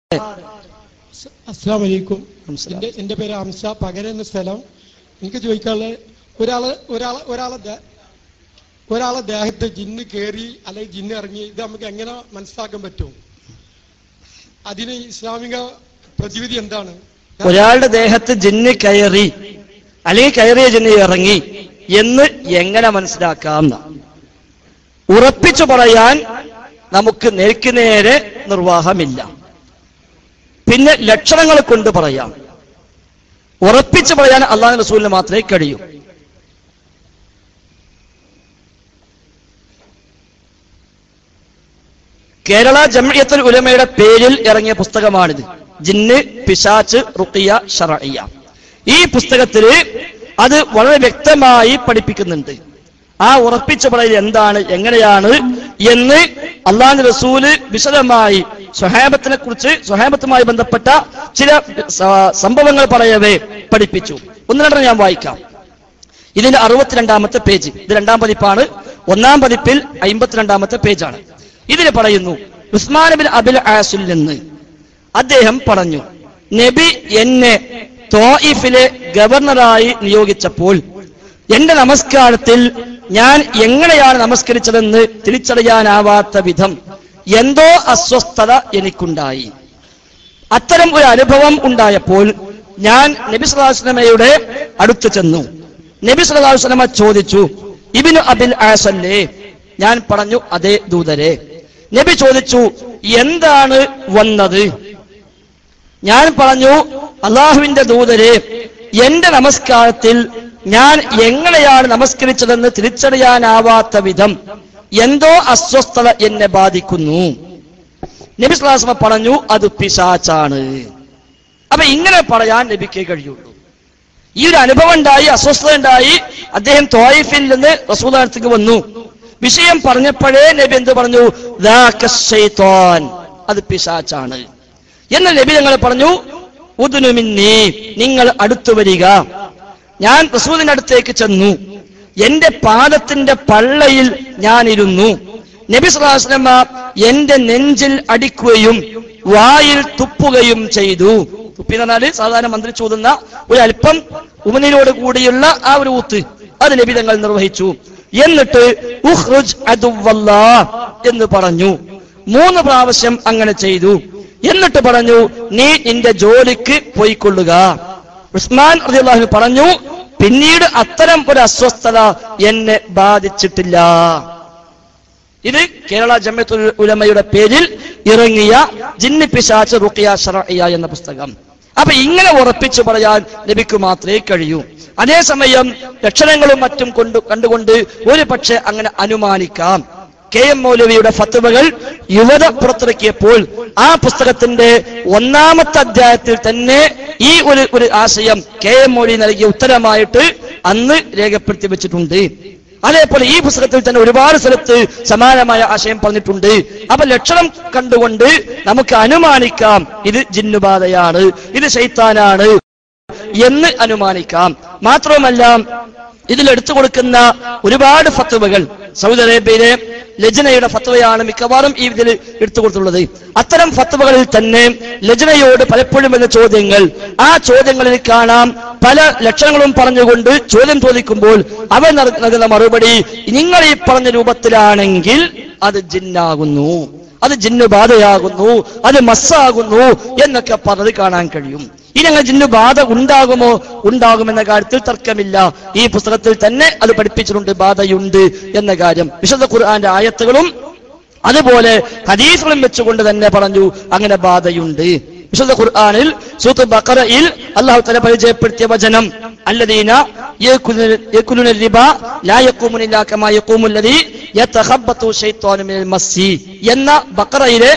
അസ്സാം വലൈക്കും നമസ്കാരം. എന്റെ എന്റെ പേര് ഹംസ പകര എന്ന സ്ഥലം എനിക്ക് ചോദിക്കാനുള്ളത് ഒരാള് ഒരാളെ ഒരാളെ ദേ- ഒരാളെ ദേഹത്ത് ജിന്ന് കയറി അല്ലെങ്കിൽ ജിന്ന് ഇറങ്ങി ഇത് നമുക്ക് എങ്ങനെ മനസ്സിലാക്കാൻ പറ്റും അതിന് ഇസ്ലാമിക പ്രതിവിധി എന്താണ് ഒരാളുടെ ദേഹത്ത് ജിന്ന് കയറി അല്ലെങ്കിൽ കയറിയ ജിന്ന് ഇറങ്ങി എന്ന് എങ്ങനെ മനസ്സിലാക്കാം ന്നാ. ഉറപ്പിച്ചു പറയാൻ നമുക്ക് നേർക്ക് നേരെ നിർവാഹമില്ല പിന്നെ ലക്ഷണങ്ങൾ കൊണ്ട് പറയാം ഉറപ്പിച്ചു പറയാൻ അള്ളാഹു റസൂലിന് മാത്രമേ കഴിയൂ കേരള ജംഇയത്തുൽ ഉലമയുടെ പേരിൽ ഇറങ്ങിയ പുസ്തകമാണിത് ജിന്ന് പിശാച്ച് റുക്കിയ ഷറഇയ ഈ പുസ്തകത്തില് അത് വളരെ വ്യക്തമായി പഠിപ്പിക്കുന്നുണ്ട് ആ ഉറപ്പിച്ചു പറയൽ എന്താണ് എങ്ങനെയാണ് എന്ന് അള്ളാഹു റസൂല് വിശദമായി സ്വഹാബത്തിനെ കുറിച്ച് സ്വഹാബത്തുമായി ബന്ധപ്പെട്ട ചില സ- സംഭവങ്ങൾ പറയവേ പഠിപ്പിച്ചു ഒന്ന് രണ്ടെണ്ണം ഞാൻ വായിക്കാം ഇതിന്റെ അറുപത്തിരണ്ടാമത്തെ പേജ് ഇത് രണ്ടാം പതിപ്പാണ് ഒന്നാം പതിപ്പിൽ അമ്പത്തിരണ്ടാമത്തെ പേജാണ് ഇതിന് പറയുന്നു ഉസ്മാൻ ബിൻ അബിൽ ആസിൽ നിന്ന് അദ്ദേഹം പറഞ്ഞു നബി എന്നെ തോയിഫിലെ ഗവർണറായി നിയോഗിച്ചപ്പോൾ എന്റെ നമസ്കാരത്തിൽ ഞാൻ എങ്ങനെയാണ് നമസ്കരിച്ചതെന്ന് തിരിച്ചറിയാനാവാത്ത വിധം എന്തോ അസ്വസ്ഥത എനിക്കുണ്ടായി അത്തരം ഒരു അനുഭവം ഉണ്ടായപ്പോൾ ഞാൻ നബി സല്ലാസ്ലമയുടെ അടുത്ത് ചെന്നു നബി സല്ലാസ്ലമ ചോദിച്ചു ഇബിനു അബിൽ ആസല്ലേ ഞാൻ പറഞ്ഞു അതേ ദൂതരെ നബി ചോദിച്ചു എന്താണ് വന്നത് ഞാൻ പറഞ്ഞു അള്ളാഹുവിന്റെ ദൂതരെ എന്റെ നമസ്കാരത്തിൽ ഞാൻ എങ്ങനെയാണ് നമസ്കരിച്ചതെന്ന് തിരിച്ചറിയാനാവാത്ത വിധം എന്തോ അസ്വസ്ഥത എന്നെ ബാധിക്കുന്നു നബി സ്ലാസ്മ പറഞ്ഞു അത് പിശാച്ചാണ് അപ്പൊ ഇങ്ങനെ പറയാൻ നബിക്കേ കഴിയുള്ളൂ ഈ ഒരു അനുഭവം ഉണ്ടായി അസ്വസ്ഥത ഉണ്ടായി അദ്ദേഹം തോയിഫിൽ നിന്ന് റസൂദാനത്തേക്ക് വന്നു വിഷയം പറഞ്ഞപ്പോഴേ നബി എന്ത് പറഞ്ഞു "ദാക ശൈത്വാൻ." അത് പിശാച്ചാണ് എന്ന് നബി ഞങ്ങൾ പറഞ്ഞു ഉദുനുമിന്നി നിങ്ങൾ അടുത്തു വരിക ഞാൻ റസൂലിന്റെ അടുത്തേക്ക് ചെന്നു എന്റെ പാദത്തിന്റെ പള്ളയിൽ ഞാൻ ഇരുന്നു നബി സ്വലാസ്ലമ എന്റെ നെഞ്ചിൽ അടിക്കുകയും വായിൽ തുപ്പുകയും ചെയ്തു തുപ്പി എന്ന് പറഞ്ഞാല് സാധാരണ മന്ത്രി ചോദുന്ന ഒരു അല്പം ഉമനിലോട് കൂടിയുള്ള ആ ഒരു ഊത്ത് അത് നബി തങ്ങൾ നിർവഹിച്ചു എന്നിട്ട് ഉഹ്റുജ് അദുവല്ലാ എന്ന് പറഞ്ഞു മൂന്ന് പ്രാവശ്യം അങ്ങനെ ചെയ്തു എന്നിട്ട് പറഞ്ഞു നീ നിന്റെ ജോലിക്ക് പോയിക്കൊള്ളുക ഉസ്മാൻ റളിയല്ലാഹു അൻഹു പറഞ്ഞു പിന്നീട് അത്തരം ഒരു അസ്വസ്ഥത എന്നെ ബാധിച്ചിട്ടില്ല ഇത് കേരള ജമ്മത്തുൽ ഉലമയുടെ പേരിൽ ഇറങ്ങിയ ജിന്ന് പിശാച്ച് റുഖിയ ഷറഇയ എന്ന പുസ്തകം അപ്പൊ ഇങ്ങനെ ഉറപ്പിച്ചു പറയാൻ നബിക്ക് മാത്രമേ കഴിയൂ അതേസമയം ലക്ഷണങ്ങളും മറ്റും കൊണ്ട് കണ്ടുകൊണ്ട് ഒരു പക്ഷെ അങ്ങനെ അനുമാനിക്കാം കെ എം മൗലവിയുടെ ഫത്തുവകൾ യുവത പുറത്തിറക്കിയപ്പോൾ ആ പുസ്തകത്തിന്റെ ഒന്നാമത്തെ അധ്യായത്തിൽ തന്നെ ഈ ഒരു ഒരു ആശയം കെ എം മൗലവി നൽകിയ ഉത്തരമായിട്ട് അന്ന് രേഖപ്പെടുത്തി വെച്ചിട്ടുണ്ട് അതേപോലെ ഈ പുസ്തകത്തിൽ തന്നെ ഒരുപാട് സ്ഥലത്ത് സമാനമായ ആശയം പറഞ്ഞിട്ടുണ്ട് അപ്പൊ ലക്ഷണം കണ്ടുകൊണ്ട് നമുക്ക് അനുമാനിക്കാം ഇത് ജിന്നുബാധയാണ് ഇത് ശൈത്താനാണ് എന്ന് അനുമാനിക്കാം മാത്രവുമല്ല ഇതിൽ എടുത്തു കൊടുക്കുന്ന ഒരുപാട് ഫത്തുവകൾ സൗദി അറേബ്യയിലെ ലജനയുടെ ഫത്വയാണ് മിക്കവാറും ഈ ഇതിൽ എടുത്തു കൊടുത്തുള്ളത് അത്തരം ഫത്വകളിൽ തന്നെ ലജനയോട് പലപ്പോഴും എന്ന ചോദ്യങ്ങൾ ആ ചോദ്യങ്ങളിൽ കാണാം പല ലക്ഷണങ്ങളും പറഞ്ഞുകൊണ്ട് ചോദ്യം ചോദിക്കുമ്പോൾ അവർ നൽ- നൽകുന്ന മറുപടി നിങ്ങൾ ഈ പറഞ്ഞ രൂപത്തിലാണെങ്കിൽ അത് ജിന്നാകുന്നു അത് ജിന്നു ബാധയാകുന്നു അത് മസ്സാകുന്നു എന്നൊക്കെ പറഞ്ഞത് കാണാൻ കഴിയും ഇനി അങ്ങനെ ജിന്നു ബാധ ഉണ്ടാകുമോ ഉണ്ടാകുമെന്ന കാര്യത്തിൽ തർക്കമില്ല ഈ പുസ്തകത്തിൽ തന്നെ അത് പഠിപ്പിച്ചിട്ടുണ്ട് ബാധയുണ്ട് എന്ന കാര്യം വിശുദ്ധ ഖുർആന്റെ ആയത്തുകളും അതുപോലെ ഹദീസുകളും വെച്ചുകൊണ്ട് തന്നെ പറഞ്ഞു അങ്ങനെ ബാധയുണ്ട് വിശുദ്ധ ഖുർആനിൽ സൂത്ത് ബഖറയിൽ അള്ളാഹു തല പരിചയപ്പെടുത്തിയ വചനം അല്ലദീന യഅകുലു- യഅകുലുന റിബ ലാ യഖൂമുന ഇല്ലാ കമാ യഖൂമുൽ ലദീ യതഖബ്ബതു ശൈത്വാനു മിനൽ മസ്സി എന്ന ബഖറയിലെ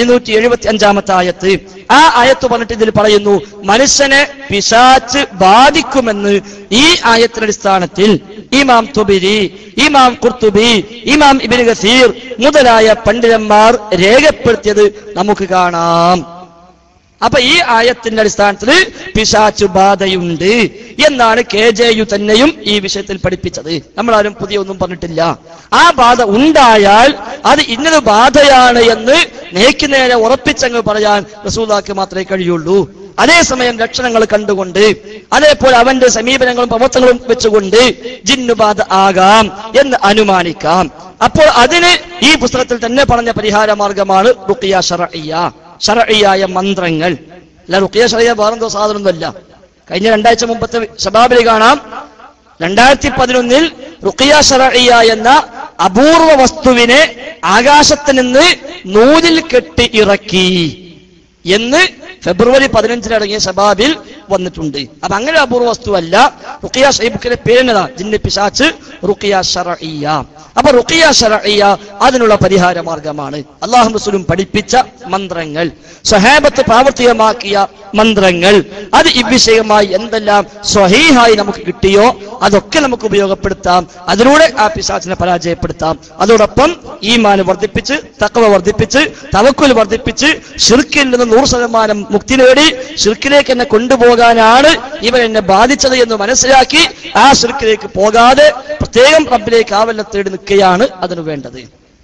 275 ആയത്ത് ആ ആയത്ത് പറഞ്ഞിട്ട് ഇതിൽ പറയുന്നു മനുഷ്യനെ പിശാച്ച് ബാധിക്കുമെന്ന് ഈ ആയത്തിന്റെ അടിസ്ഥാനത്തിൽ ഇമാം തുബിരി ഇമാം ഖുർത്തുബി ഇമാം ഇബ്നു ഗസീർ മുതലായ പണ്ഡിതന്മാർ രേഖപ്പെടുത്തിയത് നമുക്ക് കാണാം അപ്പൊ ഈ ആയത്തിന്റെ അടിസ്ഥാനത്തിൽ പിശാച്ചു ബാധയുണ്ട് എന്നാണ് കെ ജെ യു തന്നെയും ഈ വിഷയത്തിൽ പഠിപ്പിച്ചത് നമ്മളാരും പുതിയ ഒന്നും പറഞ്ഞിട്ടില്ല ആ ബാധ ഉണ്ടായാൽ അത് ഇന്നത് ബാധയാണ് എന്ന് നേക്ക് നേരെ ഉറപ്പിച്ചങ്ങ് പറയാൻ റസൂലാക്ക് മാത്രമേ കഴിയുള്ളൂ അതേസമയം ലക്ഷണങ്ങൾ കണ്ടുകൊണ്ട് അതേപോലെ അവന്റെ സമീപനങ്ങളും പ്രവർത്തനങ്ങളും വെച്ചുകൊണ്ട് ജിന്നുബാധ ആകാം എന്ന് അനുമാനിക്കാം അപ്പോൾ അതിന് ഈ പുസ്തകത്തിൽ തന്നെ പറഞ്ഞ പരിഹാര മാർഗമാണ് റുക്കിയ ഷറയ്യ ഷറയ്യായ മന്ത്രങ്ങൾ അല്ല റുക്കിയ ഷറയ്യ വേറെന്തോ സാധനമൊന്നുമല്ല കഴിഞ്ഞ രണ്ടാഴ്ച മുമ്പത്തെ ശബാബിൽ കാണാം രണ്ടായിരത്തി പതിനൊന്നിൽ റുക്കിയ ഷറയ്യ എന്ന അപൂർവ വസ്തുവിനെ ആകാശത്ത് നിന്ന് നൂലിൽ കെട്ടി ഇറക്കി എന്ന് ഫെബ്രുവരി പതിനഞ്ചിനടങ്ങിയ ശബാബിൽ വന്നിട്ടുണ്ട് അപ്പൊ അങ്ങനെ ഒരു അപൂർവ വസ്തുവല്ല റുക്കിയ ഷൈബുക്കിന്റെ പേരിനതാ ജിന്ന് പിശാച്ച് റുക്കിയ ഷറഇയ അപ്പൊ റുക്കിയ ഷറഇയ അതിനുള്ള പരിഹാര മാർഗമാണ് അള്ളാഹു റസൂലും പഠിപ്പിച്ച മന്ത്രങ്ങൾ സ്വഹാബത്ത് പ്രാവർത്തികമാക്കിയ മന്ത്രങ്ങൾ അത് ഇവിഷയമായി എന്തെല്ലാം സ്വഹീഹായി നമുക്ക് കിട്ടിയോ അതൊക്കെ നമുക്ക് ഉപയോഗപ്പെടുത്താം അതിലൂടെ ആ പിശാച്ചിനെ പരാജയപ്പെടുത്താം അതോടൊപ്പം ഈമാന് വർദ്ധിപ്പിച്ച് തക്കവ വർദ്ധിപ്പിച്ച് തവക്കുൽ വർദ്ധിപ്പിച്ച് ഷിർക്കിൽ നിന്ന് നൂറ് ശതമാനം മുക്തി നേടി ഷിർക്കിലേക്ക് എന്നെ കൊണ്ടുപോകാനാണ് ഇവൻ എന്നെ ബാധിച്ചത് എന്ന് മനസ്സിലാക്കി ആ ഷിർക്കിലേക്ക് പോകാതെ പ്രത്യേകം റബ്ബിലേക്ക് ആവല്ല തേടി നിൽക്കുകയാണ് അതിന് വേണ്ടത്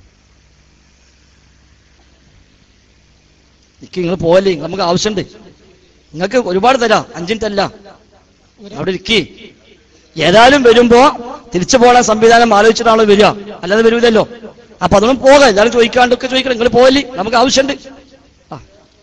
എനിക്ക് നിങ്ങൾ പോവല്ലേ നമുക്ക് ആവശ്യമുണ്ട് നിങ്ങൾക്ക് ഒരുപാട് തരാം അഞ്ചിനല്ല അവിടെ ഇരിക്കേ ഏതായാലും വരുമ്പോ തിരിച്ചു പോകാൻ സംവിധാനം ആലോചിച്ചിട്ടാണല്ലോ വരിക അല്ലാതെ വരൂലല്ലോ അപ്പൊ അതൊന്നും പോകാം എല്ലാവരും ചോദിക്കാണ്ടൊക്കെ ചോദിക്കണം നിങ്ങൾ പോവല്ലേ നമുക്ക് ആവശ്യമുണ്ട് ആ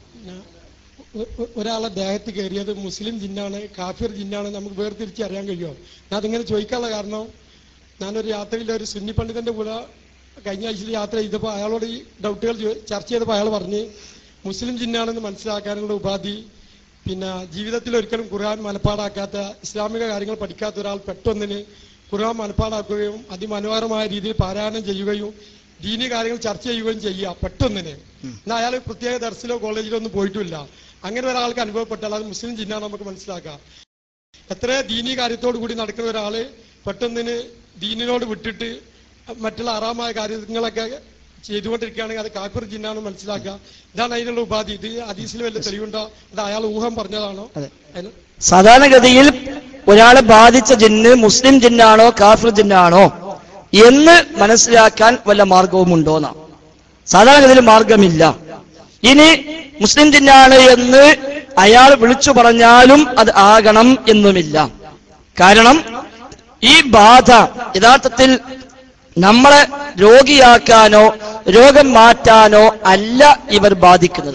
ഒ- ഒ- ഒരാളെ ദേഹത്ത് കയറിയത് മുസ്ലിം ജിന്നാണ് കാഫിർ ജിന്നാണ് നമുക്ക് വേർതിരിച്ച് അറിയാൻ കഴിയുമോ ഞാൻ അതിങ്ങനെ ചോദിക്കാനുള്ള കാരണം ഞാനൊരു യാത്രയിൽ ഒരു സുന്നി പണ്ഡിതന്റെ കൂടെ കഴിഞ്ഞ ആഴ്ചയിൽ യാത്ര ചെയ്തപ്പോൾ അയാളോട് ഈ ഡൗട്ടുകൾ ചോ- ചർച്ച ചെയ്തപ്പോൾ അയാൾ പറഞ്ഞ് മുസ്ലിം ജിന്നാണെന്ന് മനസ്സിലാക്കാനുള്ള ഉപാധി പിന്നെ ജീവിതത്തിൽ ഒരിക്കലും ഖുർആൻ മനപ്പാടാക്കാത്ത ഇസ്ലാമിക കാര്യങ്ങൾ പഠിക്കാത്ത ഒരാൾ പെട്ടെന്നിന് ഖുർആൻ മനപ്പാടാക്കുകയും അതിമനോഹരമായ രീതിയിൽ പാരായണം ചെയ്യുകയും ദീനി കാര്യങ്ങൾ ചർച്ച ചെയ്യുകയും ചെയ്യുക പെട്ടെന്നിന് എന്നാൽ അയാൾ പ്രത്യേക ദർശനോ കോളേജിലോ ഒന്നും പോയിട്ടുമില്ല അങ്ങനെ ഒരാൾക്ക് അനുഭവപ്പെട്ടാൽ അത് മുസ്ലിം ജിന്നാണ് നമുക്ക് മനസ്സിലാക്കാം എത്ര ദീനി കാര്യത്തോടു കൂടി നടക്കുന്ന ഒരാള് പെട്ടെന്നിന് ദീനിനോട് വിട്ടിട്ട് മറ്റുള്ള അറാമായ കാര്യങ്ങളൊക്കെ ചെയ്തുകൊണ്ടിരിക്കുകയാണെങ്കിൽ അത് കാക്കുർ ജിന്നാണ് മനസ്സിലാക്കുക ഇതാണ് അതിനുള്ള ഉപാധി ഇത് ഹദീസിൽ വല്ല തെളിവുണ്ടോ അത് അയാൾ ഊഹം പറഞ്ഞതാണോ അതെ. അതിന് സാധാരണഗതിയിൽ ഒരാളെ ബാധിച്ച ജിന്ന് മുസ്ലിം ജിന്നാണോ കാഫിർ ജിന്നാണോ എന്ന് മനസ്സിലാക്കാൻ വല്ല മാർഗവുമുണ്ടോന്നാ സാധാരണഗതിയിൽ മാർഗമില്ല ഇനി മുസ്ലിം ജിന്നാണ് എന്ന് അയാൾ വിളിച്ചു പറഞ്ഞാലും അത് ആകണം എന്നുമില്ല കാരണം ഈ ബാധ യഥാർത്ഥത്തിൽ നമ്മളെ രോഗിയാക്കാനോ രോഗം മാറ്റാനോ അല്ല ഇവർ ബാധിക്കുന്നത്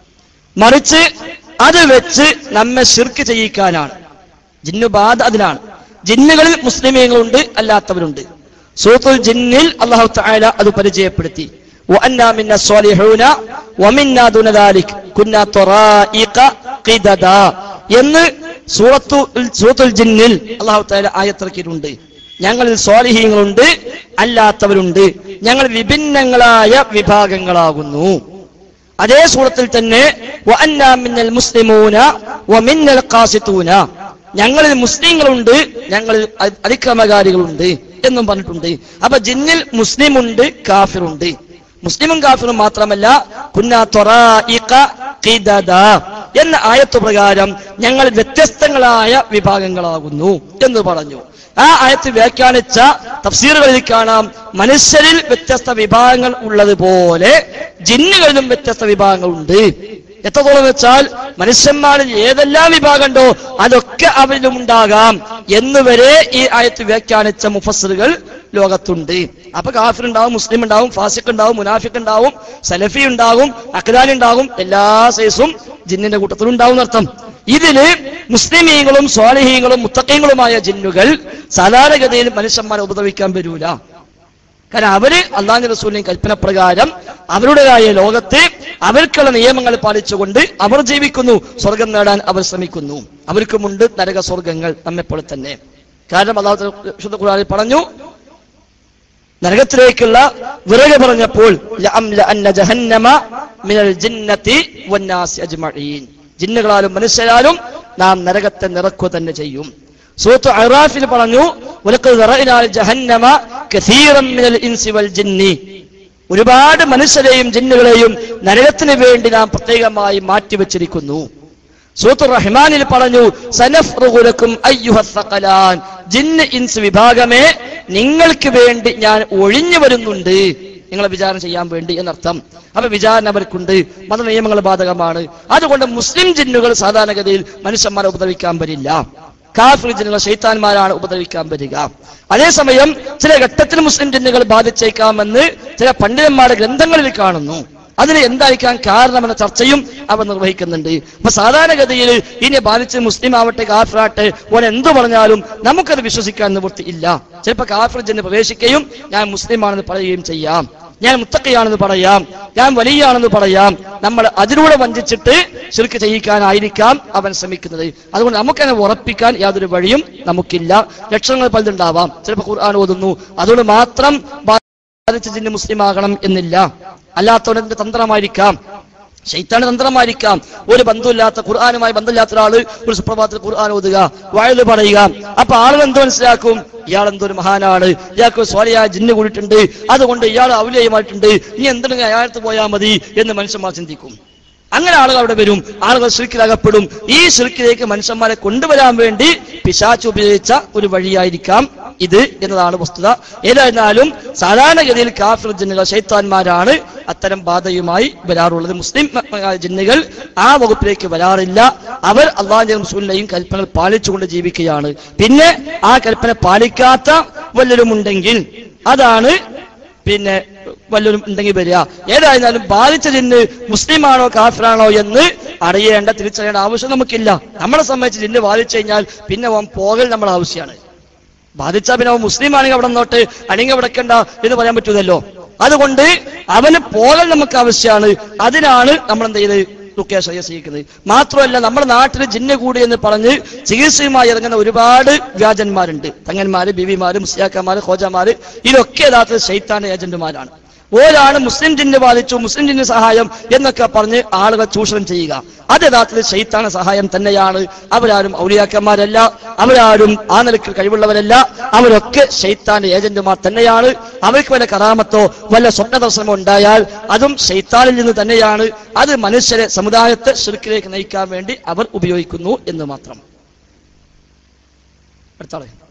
മറിച്ച് അത് വെച്ച് നമ്മെ ശിർക്ക് ചെയ്യിക്കാനാണ് ജിന്നുബാധ അതിനാണ് ജിന്നുകളിൽ മുസ്ലിമീങ്ങളുണ്ട് അല്ലാത്തവരുണ്ട് സൂത്തുൽ ജിന്നിൽ അള്ളാഹു തആല അത് പരിചയപ്പെടുത്തി وأنا منا الصالحون ومنا دون ذلك كنا طرائق قددا എന്ന് സൂറത്തു സൂറത്തുൽ ജിന്നിൽ അള്ളാഹു തആല ആയത്തിറക്കിയിട്ടുണ്ട് ഞങ്ങളിൽ സ്വാലിഹീങ്ങളുണ്ട് അല്ലാത്തവരുണ്ട് ഞങ്ങൾ വിഭിന്നങ്ങളായ വിഭാഗങ്ങളാകുന്നു അതേ സൂറത്തിൽ തന്നെ വഅന്നാ മിന്നൽ മുസ്ലിമൂന വമിന്നൽ ഖാസിത്തൂന ഞങ്ങളിൽ മുസ്ലിങ്ങളുണ്ട് ഞങ്ങളിൽ അ- അതിക്രമകാരികളുണ്ട് എന്നും പറഞ്ഞിട്ടുണ്ട് അപ്പൊ ജിന്നിൽ മുസ്ലിമുണ്ട് കാഫിറുണ്ട് മുസ്ലിമും കാഫിറും മാത്രമല്ല കുന്നാ ത്വറായിഖ ഖിദദ എന്ന ആയത്ത് പ്രകാരം ഞങ്ങൾ വ്യത്യസ്തങ്ങളായ വിഭാഗങ്ങളാകുന്നു എന്ന് പറഞ്ഞു ആ ആയത്ത് വ്യാഖ്യാനിച്ച തഫ്സീറുകളിൽ കാണാം മനുഷ്യരിൽ വ്യത്യസ്ത വിഭാഗങ്ങൾ ഉള്ളതുപോലെ ജിന്നുകളിലും വ്യത്യസ്ത വിഭാഗങ്ങളുണ്ട് എത്രത്തോളം വെച്ചാൽ മനുഷ്യന്മാരിൽ ഏതെല്ലാം വിഭാഗമുണ്ടോ അതൊക്കെ അവരിലും ഉണ്ടാകാം എന്നുവരെ ഈ ആയത്ത് വ്യാഖ്യാനിച്ച മുഫസ്സിറുകൾ ലോകത്തുണ്ട് അപ്പൊ കാഫിർ ഉണ്ടാവും മുസ്ലിം ഉണ്ടാവും ഫാസിഖ് ഉണ്ടാവും മുനാഫിഖ് ഉണ്ടാവും സലഫി ഉണ്ടാവും അഖ്ലാൻ ഉണ്ടാവും എല്ലാ സൈസും ജിന്നിന്റെ കൂട്ടത്തിലും ഉണ്ടാവും അർത്ഥം ഇതില് മുസ്ലിമീങ്ങളും സ്വാലിഹീങ്ങളും മുത്തക്കീങ്ങളുമായ ജിന്നുകൾ സാധാരണഗതിയിൽ മനുഷ്യന്മാരെ ഉപദ്രവിക്കാൻ വരൂല കാരണം അവര് അള്ളാഹു റസൂലിന്റെ കൽപ്പന പ്രകാരം അവരുടേതായ ലോകത്ത് അവർക്കുള്ള നിയമങ്ങൾ പാലിച്ചുകൊണ്ട് അവർ ജീവിക്കുന്നു സ്വർഗം നേടാൻ അവർ ശ്രമിക്കുന്നു അവർക്കുമുണ്ട് നരക സ്വർഗങ്ങൾ നമ്മെപ്പോലെ തന്നെ കാരണം അള്ളാഹു വിശുദ്ധ ഖുർആനിൽ പറഞ്ഞു നരകത്തിലേക്കുള്ള വിറക് പറഞ്ഞപ്പോൾ ലഅംലഅന്ന ജഹന്നമ മിനൽ ജിന്നത്തി വന്നാസി അജ്മഈൻ ജിന്നുകളാലും മനുഷ്യരാലും നാം നരകത്തെ നിറക്കുക തന്നെ ചെയ്യും സൂറത്ത് അറാഫിൽ പറഞ്ഞു "വലഖദ് ദറഅനാ ജഹന്നമ കസീറൻ മിനൽ ഇൻസി വൽ ജിന്നി ഒരുപാട് മനുഷ്യരെയും ജിന്നുകളെയും നരകത്തിന് വേണ്ടി നാം പ്രത്യേകമായി മാറ്റിവെച്ചിരിക്കുന്നു സൂത്തുർ റഹ്മാനിൽ പറഞ്ഞു സനഫ്റുകുലക്കും അയ്യുഹത്തകലാൻ ജിന്ന് ഇൻസ് വിഭാഗമേ നിങ്ങൾക്ക് വേണ്ടി ഞാൻ ഒഴിഞ്ഞു വരുന്നുണ്ട് നിങ്ങളെ വിചാരണ ചെയ്യാൻ വേണ്ടി എന്നർത്ഥം അപ്പൊ വിചാരണ അവർക്കുണ്ട് മത നിയമങ്ങൾ ബാധകമാണ് അതുകൊണ്ട് മുസ്ലിം ജിന്നുകൾ സാധാരണഗതിയിൽ മനുഷ്യന്മാരെ ഉപദ്രവിക്കാൻ വരില്ല കാഫിർ ജിന്നുകൾ ശൈത്താന്മാരാണ് ഉപദ്രവിക്കാൻ വരിക അതേസമയം ചില ഘട്ടത്തിൽ മുസ്ലിം ജിന്നുകൾ ബാധിച്ചേക്കാമെന്ന് ചില പണ്ഡിതന്മാരുടെ ഗ്രന്ഥങ്ങളിൽ കാണുന്നു അതിന് എന്തായിരിക്കാൻ കാരണമെന്ന ചർച്ചയും അവർ നിർവഹിക്കുന്നുണ്ട് അപ്പൊ സാധാരണഗതിയിൽ ഇനി ബാധിച്ച് മുസ്ലിം ആവട്ടെ കാഫിറാട്ടെ ഓൻ എന്തു പറഞ്ഞാലും നമുക്കത് വിശ്വസിക്കാൻ നിവൃത്തി ഇല്ല ചിലപ്പോൾ കാഫിർ ജന് പ്രവേശിക്കുകയും ഞാൻ മുസ്ലിം ആണെന്ന് പറയുകയും ചെയ്യാം ഞാൻ മുത്തക്കയാണെന്ന് പറയാം ഞാൻ വലിയാണെന്ന് പറയാം നമ്മൾ അതിലൂടെ വഞ്ചിച്ചിട്ട് ശിർക്ക് ചെയ്യിക്കാനായിരിക്കാം അവൻ ശ്രമിക്കുന്നത് അതുകൊണ്ട് നമുക്കതിനെ ഉറപ്പിക്കാൻ യാതൊരു വഴിയും നമുക്കില്ല ലക്ഷണങ്ങൾ പലതുണ്ടാവാം ചിലപ്പോൾ ഖുർആൻ ഓതുന്നു അതുകൊണ്ട് മാത്രം ബാധിച്ച ജിന്ന് മുസ്ലിം ആകണം എന്നില്ല അല്ലാത്തവന്റെ തന്ത്രമായിരിക്കാം ശൈത്താന് തന്ത്രമായിരിക്കാം ഒരു ബന്ധമില്ലാത്ത ഖുർആാനുമായി ബന്ധമില്ലാത്ത ഒരാള് ഒരു സുപ്രഭാതത്തിൽ ഖുർആൻ ഓതുക വായത് പറയുക അപ്പൊ ആളുകൾ എന്ത് മനസ്സിലാക്കും ഇയാൾ എന്തോ ഒരു മഹാനാണ് ഇയാൾക്ക് സ്വാലിയായ ജിന്ന് കൂടിയിട്ടുണ്ട് അതുകൊണ്ട് ഇയാൾ ഔലിയമായിട്ടുണ്ട് ഇനി എന്തെങ്കിലും അയാളത്ത് പോയാൽ മതി എന്ന് മനുഷ്യന്മാർ ചിന്തിക്കും അങ്ങനെ ആളുകൾ അവിടെ വരും ആളുകൾ ശിർക്കിലകപ്പെടും ഈ ശിർക്കിലേക്ക് മനുഷ്യന്മാരെ കൊണ്ടുവരാൻ വേണ്ടി പിശാച്ച് ഉപയോഗിച്ച ഒരു വഴിയായിരിക്കാം ഇത് എന്നതാണ് വസ്തുത ഏതായിരുന്നാലും സാധാരണഗതിയിൽ കാഫിർ ജിന്നുകൾ ശൈത്താന്മാരാണ് അത്തരം ബാധയുമായി വരാറുള്ളത് മുസ്ലിം ജിന്നുകൾ ആ വകുപ്പിലേക്ക് വരാറില്ല അവർ അള്ളാഹിന്റെ റസൂലിനെയും കൽപ്പനകൾ പാലിച്ചുകൊണ്ട് ജീവിക്കുകയാണ് പിന്നെ ആ കൽപ്പന പാലിക്കാത്ത വല്ലരും ഉണ്ടെങ്കിൽ അതാണ് പിന്നെ വല്ലവരും ഉണ്ടെങ്കിൽ വരിക ഏതായിരുന്നാലും ബാധിച്ച ജിന്ന് മുസ്ലിമാണോ കാഫിറാണോ എന്ന് അറിയേണ്ട തിരിച്ചറിയേണ്ട ആവശ്യം നമുക്കില്ല നമ്മളെ സംബന്ധിച്ച് ജിന്ന് ബാധിച്ചു കഴിഞ്ഞാൽ പിന്നെ അവൻ പോകൽ നമ്മുടെ ആവശ്യമാണ് ബാധിച്ചാ പിന്നെ അവൻ മുസ്ലിം ആണെങ്കിൽ അവിടെ നിന്നോട്ട് അല്ലെങ്കിൽ അവിടെ വെക്കണ്ട എന്ന് പറയാൻ പറ്റൂലല്ലോ അതുകൊണ്ട് അവന് പോകൽ നമുക്ക് ആവശ്യമാണ് അതിനാണ് നമ്മൾ എന്ത് ചെയ്ത് റുക്കിയ സ്വീകരിക്കുന്നത് മാത്രമല്ല നമ്മുടെ നാട്ടിൽ ജിന്ന് കൂടി എന്ന് പറഞ്ഞ് ചികിത്സയുമായി ഇറങ്ങുന്ന ഒരുപാട് വ്യാജന്മാരുണ്ട് തങ്ങന്മാര് ബിബിമാര് മുസ്ലിയാക്കന്മാര് ഖോജമാര് ഇതൊക്കെ യഥാർത്ഥത്തിൽ ശൈത്താന്റെ ഏജന്റുമാരാണ് ഓരാണ് മുസ്ലിം ജിന്ന് ബാധിച്ചു മുസ്ലിം ജിന്ന് സഹായം എന്നൊക്കെ പറഞ്ഞ് ആളുകൾ ചൂഷണം ചെയ്യുക അത് യഥാർത്ഥത്തിൽ ശൈത്താന സഹായം തന്നെയാണ് അവരാരും ഔലിയാക്കന്മാരല്ല അവരാരും ആ നിലയ്ക്ക് കഴിവുള്ളവരല്ല അവരൊക്കെ ശൈത്താന്റെ ഏജന്റുമാർ തന്നെയാണ് അവർക്ക് വല്ല കറാമത്തോ വല്ല സ്വപ്ന ദർശനമോ ഉണ്ടായാൽ അതും ശൈത്താനിൽ നിന്ന് തന്നെയാണ് അത് മനുഷ്യരെ സമുദായത്തെ ശുരുക്കിലേക്ക് നയിക്കാൻ വേണ്ടി അവർ ഉപയോഗിക്കുന്നു എന്ന് മാത്രം അടുത്താളെ